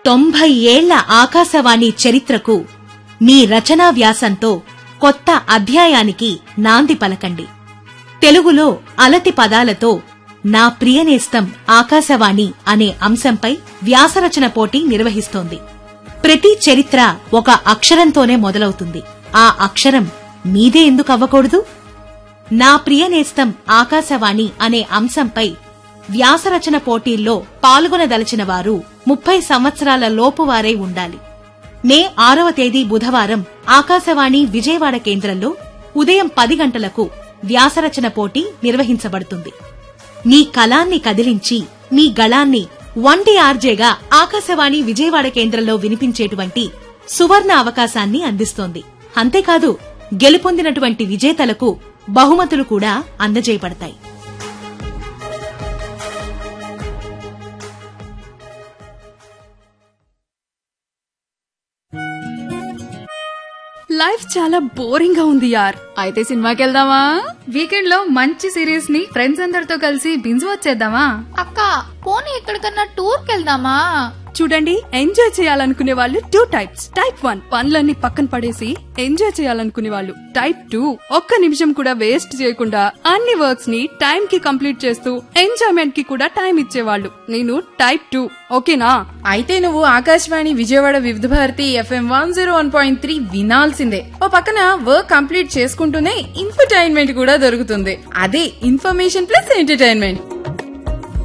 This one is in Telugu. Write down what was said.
తొంభై ఏళ్ల ఆకాశవాణి చరిత్రకు మీ రచనా వ్యాసంతో కొత్త అధ్యాయానికి నాంది పలకండి తెలుగులో అలతి పదాలతో నా ప్రియనేస్తం ఆకాశవాణి అనే అంశంపై వ్యాసరచన పోటీ నిర్వహిస్తోంది ప్రతి చరిత్ర ఒక అక్షరంతోనే మొదలవుతుంది ఆ అక్షరం మీదే ఎందుకు అవ్వకూడదు నా ప్రియనేస్తం ఆకాశవాణి అనే అంశంపై వ్యాసరచన పోటీల్లో పాల్గొనదలిచిన వారు ముప్పై సంవత్సరాల లోపువారై ఉండాలి మే ఆరవ తేదీ బుధవారం ఆకాశవాణి విజయవాడ కేంద్రంలో ఉదయం పది గంటలకు వ్యాసరచన పోటీ నిర్వహించబడుతుంది మీ కలాన్ని కదిలించి మీ గళాన్ని వన్టీ ఆర్జేగా ఆకాశవాణి విజయవాడ కేంద్రంలో వినిపించేటువంటి సువర్ణ అవకాశాన్ని అందిస్తోంది అంతేకాదు గెలుపొందినటువంటి విజేతలకు బహుమతులు కూడా అందజేయబడతాయి లైఫ్ చాలా బోరింగ్ గా ఉంది యార్ అయితే సినిమాకి వెళ్దామా వీకెండ్ లో మంచి సిరీస్ ని ఫ్రెండ్స్ అందరితో కలిసి బింజ్ వచ్చేద్దామా అక్క పోనీ ఎక్కడికన్నా టూర్ కెళ్దామా చూడండి ఎంజాయ్ చేయాలనుకునే వాళ్ళు టూ టైప్స్ టైప్ వన్ పనులన్నీ పక్కన పడేసి ఎంజాయ్ చేయాలనుకునే వాళ్ళు టైప్ టూ ఒక్క నిమిషం కూడా వేస్ట్ చేయకుండా అన్ని వర్క్స్ ని టైం కి కంప్లీట్ చేస్తూ ఎంజాయ్మెంట్ కి కూడా టైం ఇచ్చేవాళ్ళు నేను టైప్ టూ ఓకేనా అయితే నువ్వు Akashvani Vijayawada Vividh Bharati FM one zero one point three వినాల్సిందే ఓ పక్కన వర్క్ కంప్లీట్ చేసుకుంటూనే ఇన్ఫర్టైన్మెంట్ కూడా దొరుకుతుంది అదే ఇన్ఫర్మేషన్ ప్లస్ ఎంటర్టైన్మెంట్